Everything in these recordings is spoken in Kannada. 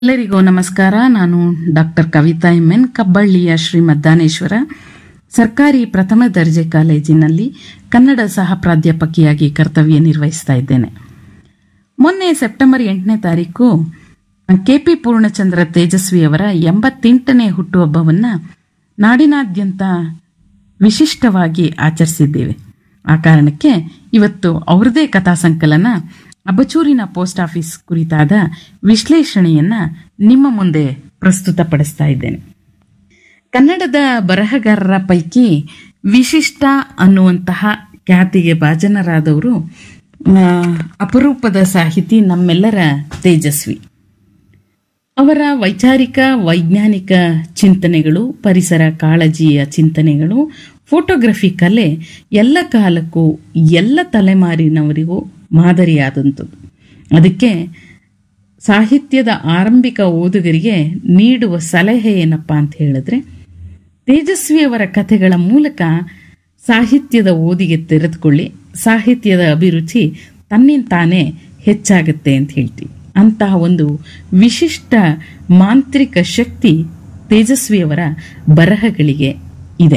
ಎಲ್ಲರಿಗೂ ನಮಸ್ಕಾರ ನಾನು ಡಾಕ್ಟರ್ ಕವಿತಾ ಎನ್ ಕಬ್ಬಳ್ಳಿಯ ಶ್ರೀ ಮದ್ದಾನೇಶ್ವರ ಸರ್ಕಾರಿ ಪ್ರಥಮ ದರ್ಜೆ ಕಾಲೇಜಿನಲ್ಲಿ ಕನ್ನಡ ಸಹ ಪ್ರಾಧ್ಯಾಪಕಿಯಾಗಿ ಕರ್ತವ್ಯ ನಿರ್ವಹಿಸ್ತಾ ಇದ್ದೇನೆ ಮೊನ್ನೆ ಸೆಪ್ಟೆಂಬರ್ ಎಂಟನೇ ತಾರೀಕು ಕೆಪಿ ಪೂರ್ಣಚಂದ್ರ ತೇಜಸ್ವಿಯವರ ಎಂಬತ್ತೆಂಟನೇ ಹುಟ್ಟುಹಬ್ಬವನ್ನು ನಾಡಿನಾದ್ಯಂತ ವಿಶಿಷ್ಟವಾಗಿ ಆಚರಿಸಿದ್ದೇವೆ ಆ ಕಾರಣಕ್ಕೆ ಇವತ್ತು ಅವ್ರದೇ ಕಥಾ ಸಂಕಲನ ಅಬಚೂರಿನ ಪೋಸ್ಟ್ ಆಫೀಸ್ ಕುರಿತಾದ ವಿಶ್ಲೇಷಣೆಯನ್ನ ನಿಮ್ಮ ಮುಂದೆ ಪ್ರಸ್ತುತಪಡಿಸ್ತಾ ಇದ್ದೇನೆ ಕನ್ನಡದ ಬರಹಗಾರರ ಪೈಕಿ ವಿಶಿಷ್ಟ ಅನ್ನುವಂತಹ ಖ್ಯಾತಿಗೆ ಭಾಜನರಾದವರು ಆ, ಅಪರೂಪದ ಸಾಹಿತಿ ನಮ್ಮೆಲ್ಲರ ತೇಜಸ್ವಿ ಅವರ ವೈಚಾರಿಕ ವೈಜ್ಞಾನಿಕ ಚಿಂತನೆಗಳು ಪರಿಸರ ಕಾಳಜಿಯ ಚಿಂತನೆಗಳು ಫೋಟೋಗ್ರಫಿ ಕಲೆ ಎಲ್ಲ ಕಾಲಕ್ಕೂ ಎಲ್ಲ ತಲೆಮಾರಿನವರಿಗೂ ಮಾದರಿಯಾದಂಥದ್ದು ಅದಕ್ಕೆ ಸಾಹಿತ್ಯದ ಆರಂಭಿಕ ಓದುಗರಿಗೆ ನೀಡುವ ಸಲಹೆ ಏನಪ್ಪ ಅಂತ ಹೇಳಿದ್ರೆ ತೇಜಸ್ವಿಯವರ ಕಥೆಗಳ ಮೂಲಕ ಸಾಹಿತ್ಯದ ಓದಿಗೆ ತೆರೆದುಕೊಳ್ಳಿ ಸಾಹಿತ್ಯದ ಅಭಿರುಚಿ ತನ್ನಿಂತಾನೇ ಹೆಚ್ಚಾಗುತ್ತೆ ಅಂತ ಹೇಳ್ತೀವಿ ಅಂತಹ ಒಂದು ವಿಶಿಷ್ಟ ಮಾಂತ್ರಿಕ ಶಕ್ತಿ ತೇಜಸ್ವಿಯವರ ಬರಹಗಳಿಗೆ ಇದೆ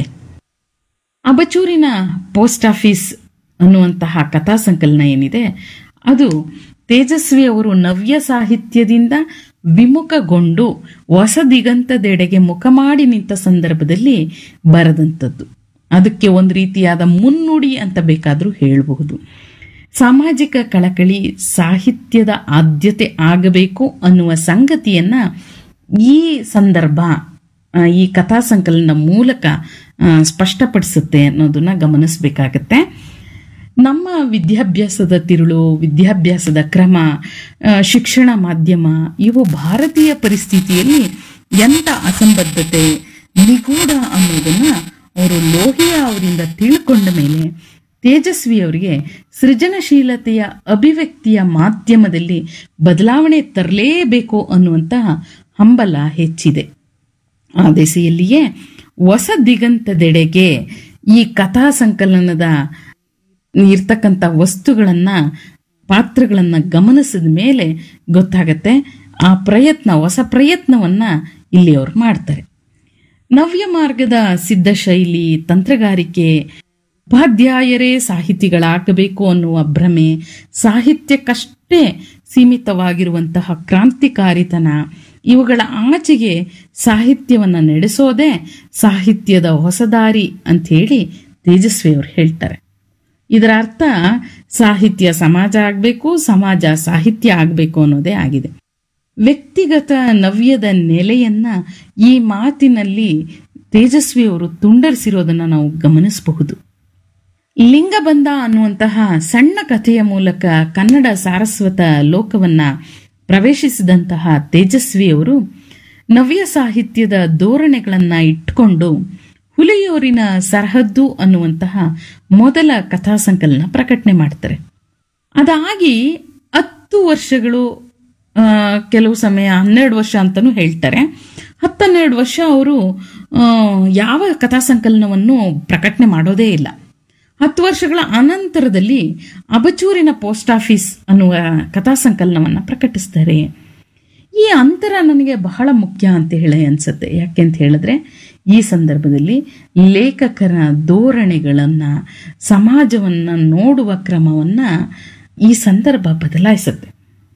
ಅಬಚೂರಿನ ಪೋಸ್ಟ್ ಆಫೀಸ್ ಅನ್ನುವಂತಹ ಕಥಾ ಸಂಕಲನ ಏನಿದೆ ಅದು ತೇಜಸ್ವಿ ಅವರು ನವ್ಯ ಸಾಹಿತ್ಯದಿಂದ ವಿಮುಖಗೊಂಡು ಹೊಸ ದಿಗಂತದೆಡೆಗೆ ಮುಖ ಮಾಡಿ ನಿಂತ ಸಂದರ್ಭದಲ್ಲಿ ಬರೆದಂಥದ್ದು ಅದಕ್ಕೆ ಒಂದು ರೀತಿಯಾದ ಮುನ್ನುಡಿ ಅಂತ ಬೇಕಾದರೂ ಹೇಳಬಹುದು ಸಾಮಾಜಿಕ ಕಳಕಳಿ ಸಾಹಿತ್ಯದ ಆದ್ಯತೆ ಆಗಬೇಕು ಅನ್ನುವ ಸಂಗತಿಯನ್ನ ಈ ಸಂದರ್ಭ ಆ, ಈ ಕಥಾ ಸಂಕಲನ ಮೂಲಕ ಆ, ಸ್ಪಷ್ಟಪಡಿಸುತ್ತೆ ಅನ್ನೋದನ್ನ ಗಮನಿಸಬೇಕಾಗತ್ತೆ ನಮ್ಮ ವಿದ್ಯಾಭ್ಯಾಸದ ತಿರುಳು ವಿದ್ಯಾಭ್ಯಾಸದ ಕ್ರಮ ಆ, ಶಿಕ್ಷಣ ಮಾಧ್ಯಮ ಇವು ಭಾರತೀಯ ಪರಿಸ್ಥಿತಿಯಲ್ಲಿ ಎಂಥ ಅಸಂಬದ್ಧತೆ ನಿಗೂಢ ಅನ್ನೋದನ್ನ ಅವರು ಲೋಹಿಯಾ ಅವರಿಂದ ತಿಳ್ಕೊಂಡ ಮೇಲೆ ತೇಜಸ್ವಿ ಅವರಿಗೆ ಸೃಜನಶೀಲತೆಯ ಅಭಿವ್ಯಕ್ತಿಯ ಮಾಧ್ಯಮದಲ್ಲಿ ಬದಲಾವಣೆ ತರಲೇಬೇಕು ಅನ್ನುವಂತಹ ಹಂಬಲ ಹೆಚ್ಚಿದೆ ಆ ದೆಸೆಯಲ್ಲಿಯೇ ಹೊಸ ದಿಗಂತದೆಡೆಗೆ ಈ ಕಥಾ ಸಂಕಲನದ ಇರ್ತಕ್ಕಂಥ ವಸ್ತುಗಳನ್ನ ಪಾತ್ರಗಳನ್ನ ಗಮನಿಸಿದ ಮೇಲೆ ಗೊತ್ತಾಗತ್ತೆ ಆ ಪ್ರಯತ್ನ ಹೊಸ ಪ್ರಯತ್ನವನ್ನ ಇಲ್ಲಿ ಅವ್ರು ಮಾಡ್ತಾರೆ ನವ್ಯ ಮಾರ್ಗದ ಸಿದ್ಧ ಶೈಲಿ ತಂತ್ರಗಾರಿಕೆ ಉಪಾಧ್ಯಾಯರೇ ಸಾಹಿತಿಗಳಾಗಬೇಕು ಅನ್ನುವ ಭ್ರಮೆ ಸಾಹಿತ್ಯಕ್ಕಷ್ಟೇ ಸೀಮಿತವಾಗಿರುವಂತಹ ಕ್ರಾಂತಿಕಾರಿತನ ಇವುಗಳ ಆಚೆಗೆ ಸಾಹಿತ್ಯವನ್ನು ನಡೆಸೋದೇ ಸಾಹಿತ್ಯದ ಹೊಸದಾರಿ ಅಂಥೇಳಿ ತೇಜಸ್ವಿ ಅವರು ಹೇಳ್ತಾರೆ ಇದರ ಅರ್ಥ ಸಾಹಿತ್ಯ ಸಮಾಜ ಆಗಬೇಕು ಸಮಾಜ ಸಾಹಿತ್ಯ ಆಗಬೇಕು ಅನ್ನೋದೇ ಆಗಿದೆ ವ್ಯಕ್ತಿಗತ ನವ್ಯದ ನೆಲೆಯನ್ನ ಈ ಮಾತಿನಲ್ಲಿ ತೇಜಸ್ವಿ ಅವರು ತುಂಡರಿಸಿರೋದನ್ನ ನಾವು ಗಮನಿಸಬಹುದು ಲಿಂಗಬಂಧ ಅನ್ನುವಂತಹ ಸಣ್ಣ ಕಥೆಯ ಮೂಲಕ ಕನ್ನಡ ಸಾರಸ್ವತ ಲೋಕವನ್ನ ಪ್ರವೇಶಿಸಿದಂತಹ ತೇಜಸ್ವಿಯವರು ನವ್ಯ ಸಾಹಿತ್ಯದ ಧೋರಣೆಗಳನ್ನ ಇಟ್ಕೊಂಡು ಹುಲಿಯೂರಿನ ಸರಹದ್ದು ಅನ್ನುವಂತಹ ಮೊದಲ ಕಥಾ ಸಂಕಲನ ಪ್ರಕಟಣೆ ಮಾಡ್ತಾರೆ ಅದಾಗಿ ಹತ್ತು ವರ್ಷಗಳು ಆ, ಕೆಲವು ಸಮಯ ಹನ್ನೆರಡು ವರ್ಷ ಅಂತಲೂ ಹೇಳ್ತಾರೆ ಹತ್ತನ್ನೆರಡು ವರ್ಷ ಅವರು ಆ, ಯಾವ ಕಥಾ ಸಂಕಲನವನ್ನು ಪ್ರಕಟಣೆ ಮಾಡೋದೇ ಇಲ್ಲ ಹತ್ತು ವರ್ಷಗಳ ಅನಂತರದಲ್ಲಿ ಅಬಚೂರಿನ ಪೋಸ್ಟ್ ಆಫೀಸ್ ಅನ್ನುವ ಕಥಾ ಸಂಕಲನವನ್ನು ಪ್ರಕಟಿಸ್ತಾರೆ ಈ ಅಂತರ ನನಗೆ ಬಹಳ ಮುಖ್ಯ ಅಂತ ಹೇಳಿ ಅನ್ಸುತ್ತೆ ಯಾಕೆ ಅಂತ ಹೇಳಿದ್ರೆ ಈ ಸಂದರ್ಭದಲ್ಲಿ ಲೇಖಕರ ಧೋರಣೆಗಳನ್ನು ಸಮಾಜವನ್ನು ನೋಡುವ ಕ್ರಮವನ್ನು ಈ ಸಂದರ್ಭ ಬದಲಾಯಿಸುತ್ತೆ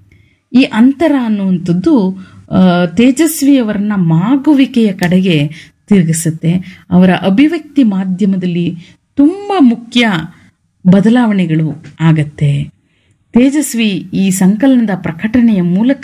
ಈ ಅಂತರ ಅನ್ನುವಂಥದ್ದು ಆ, ತೇಜಸ್ವಿಯವರನ್ನ ಮಾಗುವಿಕೆಯ ಕಡೆಗೆ ತಿರುಗಿಸುತ್ತೆ ಅವರ ಅಭಿವ್ಯಕ್ತಿ ಮಾಧ್ಯಮದಲ್ಲಿ ತುಂಬ ಮುಖ್ಯ ಬದಲಾವಣೆಗಳು ಆಗತ್ತೆ ತೇಜಸ್ವಿ ಈ ಸಂಕಲನದ ಪ್ರಕಟಣೆಯ ಮೂಲಕ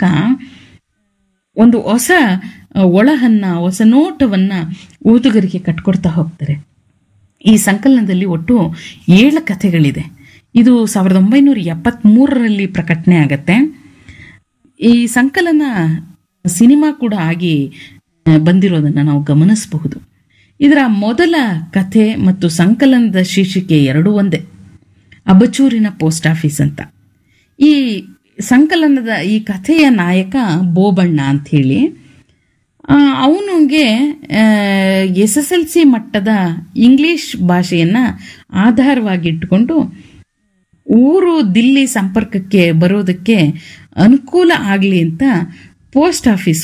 ಒಂದು ಹೊಸ ಆ, ಒಳಹನ್ನ ಹೊಸ ನೋಟವನ್ನ ಓದುಗರಿಗೆ ಕಟ್ಕೊಡ್ತಾ ಹೋಗ್ತಾರೆ ಈ ಸಂಕಲನದಲ್ಲಿ ಒಟ್ಟು ಏಳು ಕಥೆಗಳಿದೆ ಇದು ಸಾವಿರದ ಒಂಬೈನೂರ ಎಪ್ಪತ್ತ್ಮೂರರಲ್ಲಿ ಪ್ರಕಟಣೆ ಆಗತ್ತೆ ಈ ಸಂಕಲನ ಸಿನಿಮಾ ಕೂಡ ಆಗಿ ಆ, ಬಂದಿರೋದನ್ನು ನಾವು ಗಮನಿಸಬಹುದು ಇದರ ಮೊದಲ ಕಥೆ ಮತ್ತು ಸಂಕಲನದ ಶೀರ್ಷಿಕೆ ಎರಡೂ ಒಂದೇ ಅಬಚೂರಿನ ಪೋಸ್ಟ್ ಆಫೀಸ್ ಅಂತ ಈ ಸಂಕಲನದ ಈ ಕಥೆಯ ನಾಯಕ ಬೋಬಣ್ಣ ಅಂಥೇಳಿ ಅವನಿಗೆ ಎಸ್ ಎಸ್ ಎಲ್ ಸಿ ಮಟ್ಟದ ಇಂಗ್ಲಿಷ್ ಭಾಷೆಯನ್ನು ಆಧಾರವಾಗಿಟ್ಟುಕೊಂಡು ಊರು ದಿಲ್ಲಿ ಸಂಪರ್ಕಕ್ಕೆ ಬರೋದಕ್ಕೆ ಅನುಕೂಲ ಆಗಲಿ ಅಂತ ಪೋಸ್ಟ್ ಆಫೀಸ್